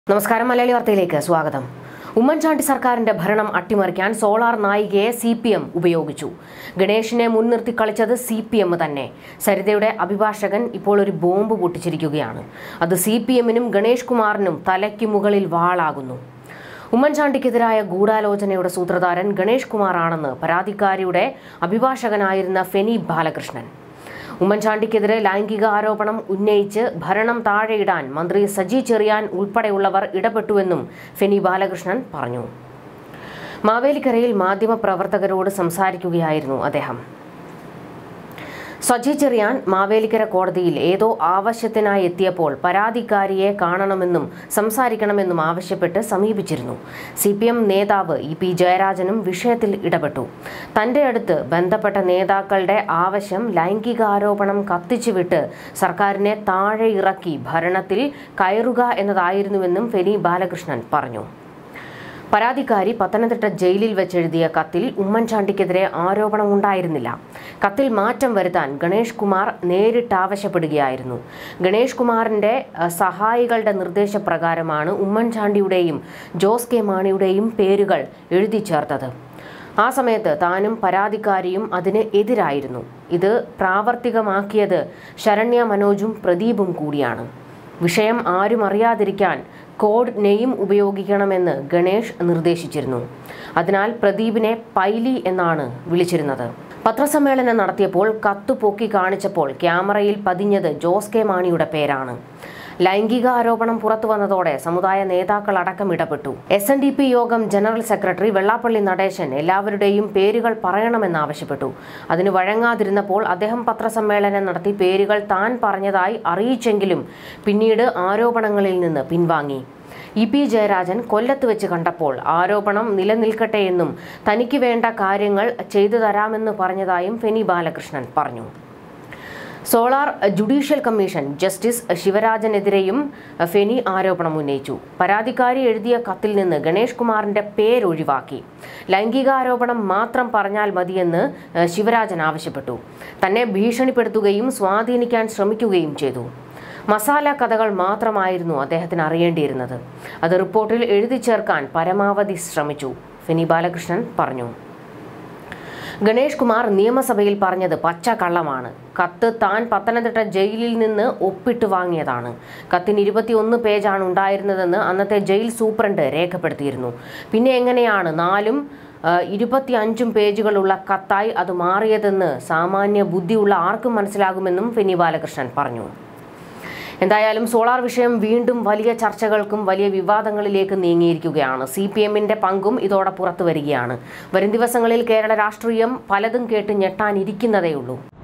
നമസ്കാരം മലയാളി വാർത്തയിലേക്ക് സ്വാഗതം ഉമ്മൻചാണ്ടി സർക്കാരിന്റെ ഭരണം അട്ടിമറിക്കാൻ സോളാർ നായികയെ സി പി എം ഉപയോഗിച്ചു ഗണേഷിനെ മുൻനിർത്തി കളിച്ചത് സി പി എം തന്നെ സരിതയുടെ അഭിഭാഷകൻ ഇപ്പോൾ ഒരു ബോംബ് പൊട്ടിച്ചിരിക്കുകയാണ് അത് സി പി എമ്മിനും ഗണേഷ് കുമാറിനും തലയ്ക്ക് മുകളിൽ വാളാകുന്നു ഉമ്മൻചാണ്ടിക്കെതിരായ ഗൂഢാലോചനയുടെ സൂത്രധാരൻ ഗണേഷ് കുമാറാണെന്ന് പരാതിക്കാരിയുടെ അഭിഭാഷകനായിരുന്ന ഫെനി ബാലകൃഷ്ണൻ ഉമ്മൻചാണ്ടിക്കെതിരെ ലൈംഗിക ആരോപണം ഉന്നയിച്ച് ഭരണം താഴെയിടാൻ മന്ത്രി സജി ചെറിയാൻ ഉൾപ്പെടെയുള്ളവർ ഇടപെട്ടുവെന്നും ഫെനി ബാലകൃഷ്ണൻ പറഞ്ഞു മാവേലിക്കരയിൽ മാധ്യമപ്രവർത്തകരോട് സംസാരിക്കുകയായിരുന്നു അദ്ദേഹം സജി ചെറിയാൻ മാവേലിക്കര കോടതിയിൽ ഏതോ ആവശ്യത്തിനായി എത്തിയപ്പോൾ പരാതിക്കാരിയെ കാണണമെന്നും സംസാരിക്കണമെന്നും ആവശ്യപ്പെട്ട് സമീപിച്ചിരുന്നു സി പി എം നേതാവ് ഇ പി ജയരാജനും വിഷയത്തിൽ ഇടപെട്ടു തന്റെ അടുത്ത് ബന്ധപ്പെട്ട നേതാക്കളുടെ ആവശ്യം ലൈംഗികാരോപണം കത്തിച്ചുവിട്ട് സർക്കാരിനെ താഴെ ഇറക്കി ഭരണത്തിൽ കയറുക എന്നതായിരുന്നുവെന്നും ഫെനി ബാലകൃഷ്ണൻ പറഞ്ഞു പരാതിക്കാരി പത്തനംതിട്ട ജയിലിൽ വെച്ചെഴുതിയ കത്തിൽ ഉമ്മൻചാണ്ടിക്കെതിരെ ആരോപണമുണ്ടായിരുന്നില്ല കത്തിൽ മാറ്റം വരുത്താൻ ഗണേഷ് കുമാർ നേരിട്ട് ആവശ്യപ്പെടുകയായിരുന്നു ഗണേഷ് കുമാറിന്റെ അഹ്, സഹായികളുടെ നിർദ്ദേശപ്രകാരമാണ് ഉമ്മൻചാണ്ടിയുടെയും ജോസ് കെ മാണിയുടെയും പേരുകൾ എഴുതി ചേർത്തത് ആ സമയത്ത് താനും പരാതിക്കാരിയും അതിന് എതിരായിരുന്നു ഇത് പ്രാവർത്തികമാക്കിയത് ശരണ്യ മനോജും പ്രദീപും കൂടിയാണ് വിഷയം ആരും അറിയാതിരിക്കാൻ കോഡ് നെയിം ഉപയോഗിക്കണമെന്ന് ഗണേഷ് നിർദ്ദേശിച്ചിരുന്നു അതിനാൽ പ്രദീപിനെ പൈലി എന്നാണ് വിളിച്ചിരുന്നത് പത്രസമ്മേളനം നടത്തിയപ്പോൾ കത്ത് പൊക്കി കാണിച്ചപ്പോൾ ക്യാമറയിൽ പതിഞ്ഞത് ജോസ് കെ മാണിയുടെ പേരാണ് ലൈംഗിക ആരോപണം പുറത്തു വന്നതോടെ സമുദായ നേതാക്കൾ അടക്കം ഇടപെട്ടു എസ് എൻ ഡി പി യോഗം ജനറൽ സെക്രട്ടറി വെള്ളാപ്പള്ളി നടേശൻ എല്ലാവരുടെയും പേരുകൾ പറയണമെന്നാവശ്യപ്പെട്ടു അതിന് വഴങ്ങാതിരുന്നപ്പോൾ അദ്ദേഹം പത്രസമ്മേളനം നടത്തി പേരുകൾ താൻ പറഞ്ഞതായി അറിയിച്ചെങ്കിലും പിന്നീട് ആരോപണങ്ങളിൽ നിന്ന് പിൻവാങ്ങി ഇ പി ജയരാജൻ കൊല്ലത്ത് വെച്ച് കണ്ടപ്പോൾ ആരോപണം നിലനിൽക്കട്ടെ എന്നും തനിക്ക് വേണ്ട കാര്യങ്ങൾ ചെയ്തു തരാമെന്ന് പറഞ്ഞതായും ഫെനി ബാലകൃഷ്ണൻ പറഞ്ഞു സോളാർ ജുഡീഷ്യൽ കമ്മീഷൻ ജസ്റ്റിസ് ശിവരാജനെതിരെയും ഫെനി ആരോപണം ഉന്നയിച്ചു പരാതിക്കാരി എഴുതിയ കത്തിൽ നിന്ന് ഗണേഷ് കുമാറിന്റെ പേരൊഴിവാക്കി ലൈംഗികാരോപണം മാത്രം പറഞ്ഞാൽ മതിയെന്ന് ഏഹ്, ശിവരാജൻ ആവശ്യപ്പെട്ടു തന്നെ ഭീഷണിപ്പെടുത്തുകയും സ്വാധീനിക്കാൻ ശ്രമിക്കുകയും ചെയ്തു മസാല കഥകൾ മാത്രമായിരുന്നു അദ്ദേഹത്തിന് അറിയേണ്ടിയിരുന്നത് അത് റിപ്പോർട്ടിൽ എഴുതി ചേർക്കാൻ പരമാവധി ശ്രമിച്ചു ഫെനി ബാലകൃഷ്ണൻ പറഞ്ഞു ഗണേഷ് കുമാർ നിയമസഭയിൽ പറഞ്ഞത് പച്ച കള്ളമാണ് കത്ത് താൻ പത്തനംതിട്ട ജയിലിൽ നിന്ന് ഒപ്പിട്ട് വാങ്ങിയതാണ് കത്തിന് ഇരുപത്തിയൊന്ന് പേജാണ് ഉണ്ടായിരുന്നതെന്ന് അന്നത്തെ ജയിൽ സൂപ്രണ്ട് രേഖപ്പെടുത്തിയിരുന്നു പിന്നെ എങ്ങനെയാണ് നാലും ആ, ഇരുപത്തി അഞ്ചും പേജുകളുള്ള കത്തായി അത് മാറിയതെന്ന് സാമാന്യ ബുദ്ധിയുള്ള ആർക്കും മനസ്സിലാകുമെന്നും ഫെനി ബാലകൃഷ്ണൻ പറഞ്ഞു എന്തായാലും സോളാർ വിഷയം വീണ്ടും വലിയ ചർച്ചകൾക്കും വലിയ വിവാദങ്ങളിലേക്ക് നീങ്ങിയിരിക്കുകയാണ് സി പി എമ്മിന്റെ പങ്കും ഇതോടെ പുറത്തു വരികയാണ് വരും ദിവസങ്ങളിൽ കേരള രാഷ്ട്രീയം പലതും കേട്ട് ഞെട്ടാനിരിക്കുന്നതേയുള്ളൂ